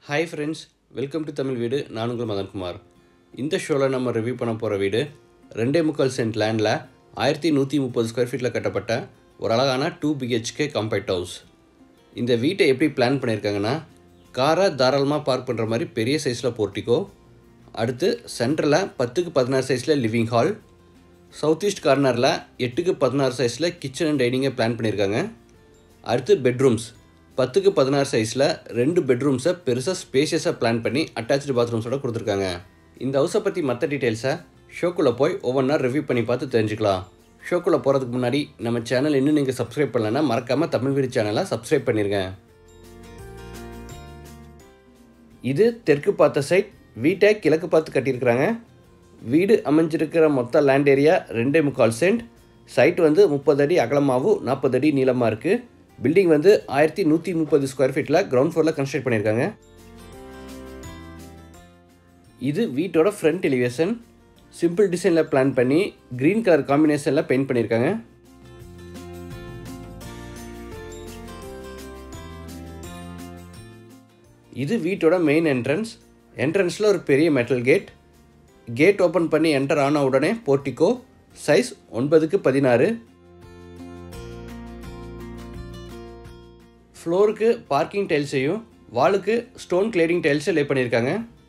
hi friends welcome to Tamil Veedu நான் உங்கள் மதன்குமார் இந்த ஷோவில் நம்ம ரிவ்யூ பண்ண போகிற வீடு ரெண்டே முக்கால் சென்ட் லேண்டில் ஆயிரத்தி நூற்றி முப்பது ஸ்கொயர் ஃபீட்டில் கட்டப்பட்ட ஒரு அழகான டூ பிஹெச்கே காம்பேக்ட் ஹவுஸ் இந்த வீட்டை எப்படி பிளான் பண்ணியிருக்காங்கன்னா காரை தாராளமாக பார்க் பண்ணுற மாதிரி பெரிய சைஸில் போர்ட்டிக்கோ அடுத்து சென்டரில் பத்துக்கு பதினாறு சைஸில் லிவிங் ஹால் சவுத் ஈஸ்ட் கார்னரில் எட்டுக்கு பதினாறு சைஸில் கிச்சன் அண்ட் டைனிங்கை பிளான் பண்ணியிருக்காங்க அடுத்து பெட்ரூம்ஸ் பத்துக்கு பதினாறு சைஸில் ரெண்டு பெட்ரூம்ஸை பெருசாக ஸ்பேஷியஸாக பிளான் பண்ணி அட்டாச்சு பாத்ரூம்ஸோட கொடுத்துருக்காங்க இந்த ஹவுஸை பற்றி மற்ற டீட்டெயில்ஸை ஷோக்குள்ளே போய் ஒவ்வொன்றா ரிவ்யூ பண்ணி பார்த்து தெரிஞ்சுக்கலாம் ஷோக்குள்ளே போகிறதுக்கு முன்னாடி நம்ம சேனல் இன்னும் நீங்கள் சப்ஸ்கிரைப் பண்ணலன்னா மறக்காமல் தமிழ் வீடு சேனலை சப்ஸ்கிரைப் பண்ணிருங்க இது தெற்கு பார்த்த சைட் வீட்டை கிழக்கு பார்த்து கட்டியிருக்கிறாங்க வீடு அமைஞ்சிருக்கிற மொத்த லேண்ட் ஏரியா ரெண்டே முக்கால் சென்ட் சைட் வந்து முப்பது அடி அகலமாகவும் நாற்பது அடி நீளமாக இருக்குது பில்டிங் வந்து ஆயிரத்தி நூற்றி முப்பது ஸ்கொயர் ஃபீட்டில் கிரவுண்ட் ஃப்ளோரில் கன்ஸ்ட்ரக்ட் பண்ணியிருக்காங்க இது வீட்டோட ஃப்ரண்ட் எலிவேஷன் சிம்பிள் டிசைனில் பிளான் பண்ணி க்ரீன் கலர் காம்பினேஷனில் பெயிண்ட் பண்ணியிருக்காங்க இது வீட்டோட மெயின் என்ட்ரன்ஸ் என்ட்ரன்ஸில் ஒரு பெரிய மெட்டல் கேட் கேட் ஓப்பன் பண்ணி என்டர் ஆன உடனே போர்ட்டிக்கோ சைஸ் ஒன்பதுக்கு பதினாறு ஃப்ளோருக்கு பார்க்கிங் டைல்ஸையும் வாலுக்கு ஸ்டோன் கிளேடிங் டைல்ஸை லே பண்ணியிருக்காங்க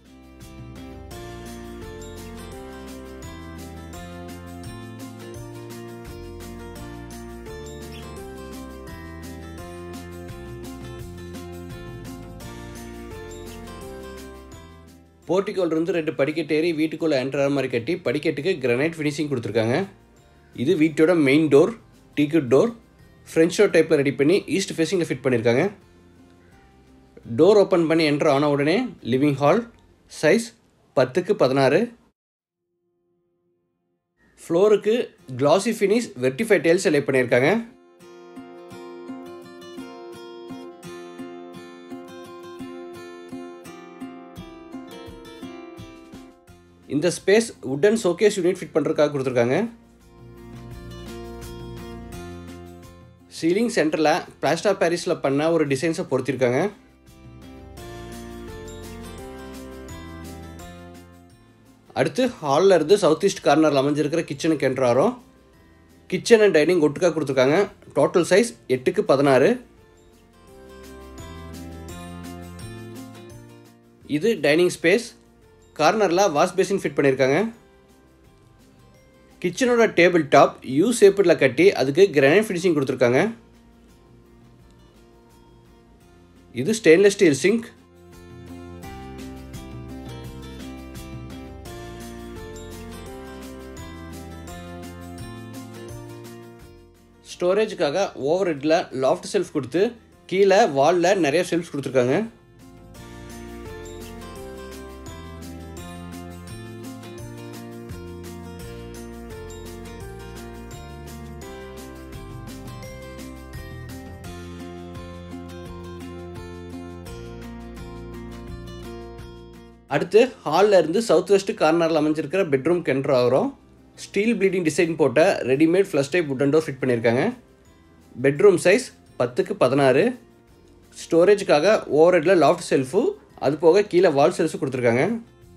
போர்ட்டிக்கோல்லேருந்து ரெண்டு படிக்கட்டு ஏறி வீட்டுக்குள்ளே என்டர் ஆகிற மாதிரி கட்டி படிக்கட்டுக்கு கிரனைட் ஃபினிஷிங் கொடுத்துருக்காங்க இது வீட்டோட main door teakwood door French door டைப்பில் ரெடி பண்ணி ஈஸ்ட் ஃபேஸிங்கில் ஃபிட் பண்ணியிருக்காங்க டோர் ஓப்பன் பண்ணி என்டர் ஆன உடனே லிவிங் ஹால் சைஸ் பத்துக்கு பதினாறு ஃப்ளோருக்கு கிளாசி ஃபினிஷ் வெர்டிஃபை டைல்ஸ் லே பண்ணியிருக்காங்க இந்த space wooden showcase unit fit பண்ணுறதுக்காக கொடுத்துருக்காங்க சீலிங் சென்டரில் பிளாஸ்டா பாரிஸில் பண்ண ஒரு டிசைன்ஸை பொறுத்திருக்காங்க அடுத்து ஹாலில் இருந்து சவுத் ஈஸ்ட் கார்னரில் அமைஞ்சிருக்கிற கிச்சனுக்கு என்ட்ராரோம் கிச்சன் அண்ட் டைனிங் ஒட்டுக்காக கொடுத்துருக்காங்க டோட்டல் சைஸ் எட்டுக்கு பதினாறு இது டைனிங் ஸ்பேஸ் கார்னரில் வாஷ் பேசின் ஃபிட் பண்ணியிருக்காங்க கிச்சனோட டேபிள் டாப் யூ ஷேப்பில் கட்டி அதுக்கு கிரானைட் ஃபினிஷிங் கொடுத்துருக்காங்க இது ஸ்டெயின்லெஸ் ஸ்டீல் சிங்க் ஸ்டோரேஜுக்காக ஓவர் ஹெட்டில் லாஃப்ட் செல்ஃப் கொடுத்து கீழே வாலில் நிறைய செல்ஃப்ஸ் கொடுத்துருக்காங்க அடுத்து ஹாலில் இருந்து சவுத் வெஸ்ட் கார்னரில் அமைஞ்சிருக்கிற பெட்ரூம் கென்ட்ரு ஆகிறோம் ஸ்டீல் ப்ளீடிங் டிசைன் போட்ட readymade flush type wooden door fit பண்ணியிருக்காங்க பெட்ரூம் சைஸ் பத்துக்கு பதினாறு ஸ்டோரேஜுக்காக ஓவர் ஹெட்டில் லாஃப்ட் செல்ஃபு அது போக கீழே வால் செல்ஃபு கொடுத்துருக்காங்க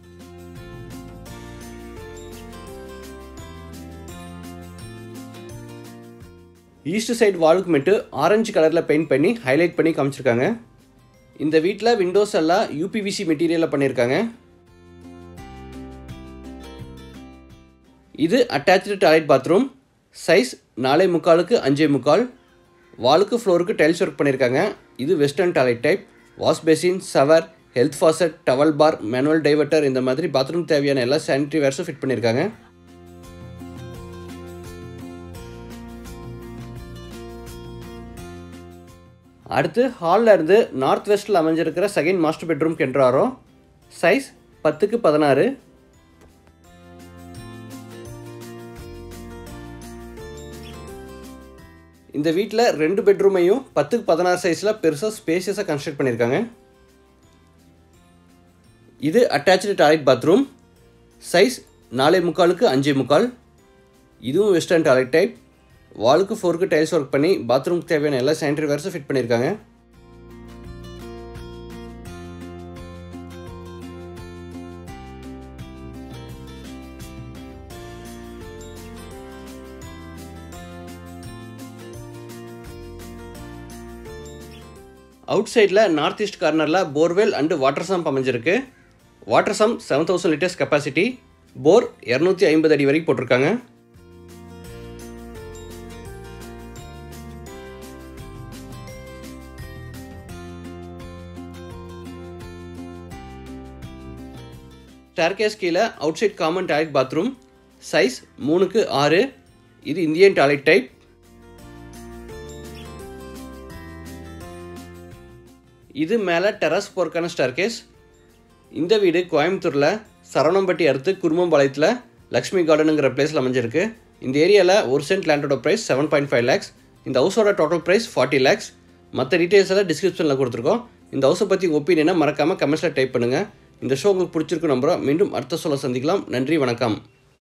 ஈஸ்ட் சைடு வாலுக்கு மட்டும் ஆரஞ்சு கலரில் பெயிண்ட் பண்ணி ஹைலைட் பண்ணி காமிச்சிருக்காங்க இந்த வீட்டில் விண்டோஸ் எல்லாம் யூபிவிசி மெட்டீரியலில் பண்ணியிருக்காங்க இது அட்டாச்சு டாய்லெட் பாத்ரூம் சைஸ் நாலே முக்காலுக்கு அஞ்சே முக்கால் வாலுக்கு ஃப்ளோருக்கு டைல்ஸ் ஒர்க் பண்ணியிருக்காங்க இது western toilet type wash basin shower health faucet towel bar manual diverter இந்த மாதிரி பாத்ரூம் தேவையான எல்லா சானிட்டரி வேர்ஸும் ஃபிட் பண்ணியிருக்காங்க அடுத்து ஹாலில் இருந்து நார்த் வெஸ்ட்டில் அமைஞ்சிருக்கிற செகண்ட் மாஸ்டர் பெட்ரூம் கென்றாரோ சைஸ் பத்துக்கு பதினாறு இந்த வீட்டில் ரெண்டு பெட்ரூமையும் பத்துக்கு பதினாறு சைஸில் பெருசாக ஸ்பேசியஸாக கன்ஸ்ட்ரக்ட் பண்ணியிருக்காங்க இது அட்டாச்சு டாய்லெட் பாத்ரூம் சைஸ் நாலே முக்காலுக்கு அஞ்சே முக்கால் இதுவும் வெஸ்டர்ன் டாய்லெட் டைப் வாலுக்கு ஃபோருக்கு டைல்ஸ் ஒர்க் பண்ணி பாத்ரூம்க்கு தேவையான எல்லா சானிட்டரி வேர்ஸும் ஃபிட் பண்ணியிருக்காங்க அவுட் சைடில் நார்த் ஈஸ்ட் கார்னரில் போர்வெல் அண்டு வாட்டர் சம்ப் அமைஞ்சிருக்கு water sump seven thousand litres capacity bore இரநூத்தி ஐம்பது அடி வரைக்கும் போட்டிருக்காங்க ஸ்டேர்கேஸ் கீழே outside common toilet bathroom size மூணுக்கு ஆறு இது இந்தியன் டாய்லெட் டைப் இது மேலே டெரஸ் போர்க்கான ஸ்டார்கேஸ் இந்த வீடு கோயம்புத்தூரில் சரவணம்பட்டி அடுத்து குருமம்பாளையத்தில் லக்ஷ்மி கார்டனுங்கிற பிளேஸில் அமைஞ்சிருக்கு இந்த ஏரியாவில் ஒரு சென்ட் லேண்டோட price seven point five lakhs இந்த ஹவுஸோட டோட்டல் ப்ரைஸ் ஃபார்ட்டி லேக்ஸ் மற்ற டீட்டெயில்ஸ் எல்லாம் டிஸ்கிரிப்ஷனில் கொடுத்துருக்கோம் இந்த ஹவுஸை பற்றி ஒப்பீனியனை மறக்காமல் கமெண்ட்ஸில் டைப் பண்ணுங்கள் இந்த ஷோ உங்களுக்கு பிடிச்சிருக்கு நம்புகிறோம் மீண்டும் அடுத்த சொல்ல சந்திக்கலாம் நன்றி வணக்கம்